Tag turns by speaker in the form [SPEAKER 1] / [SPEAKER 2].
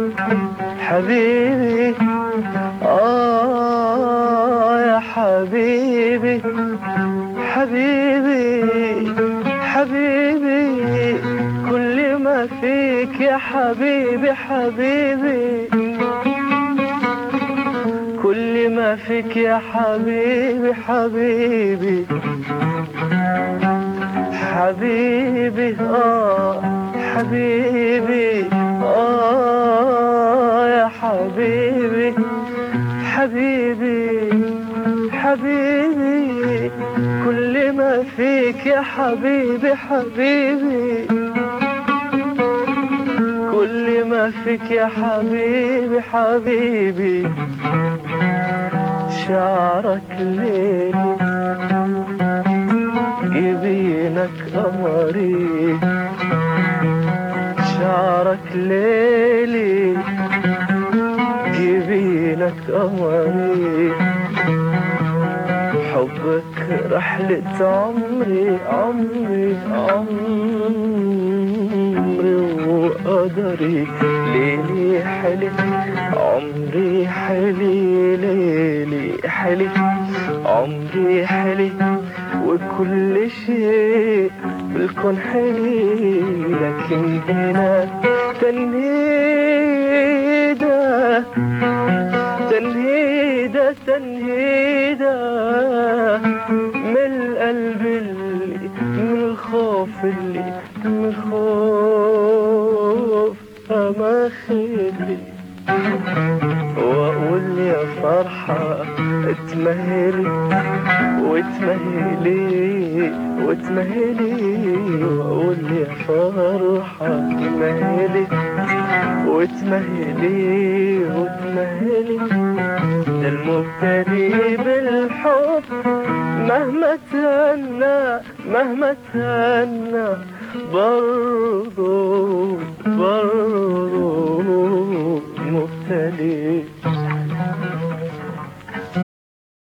[SPEAKER 1] حبيبي آه يا حبيبي حبيبي حبيبي كل ما فيك يا حبيبي حبيبي كل ما فيك يا حبيبي حبيبي حبيبي آه حبيبي آه يا حبيبي حبيبي حبيبي كل ما فيك يا حبيبي حبيبي كل ما فيك يا حبيبي حبيبي شعرك ليلي جبينك قمري شعرك ليلي جبينك قمري حبك رحلة عمري عمري عمري وقدري ليلي حلي عمري حلي ليلي حلي عمري حلي وكل شيء بالكون حلي لكن هنا تنهيده تنهيدة تنهيدة من القلب اللي من الخوف اللي من الخوف أما خلي وأقول يا فرحة اتمهلي واتمهلي واتمهلي وأقول يا فرحة اتمهلي واتمهلي واتمهلي ده المبتدي بالحب مهما تهنى مهما تهنى برضو برضو مبتلي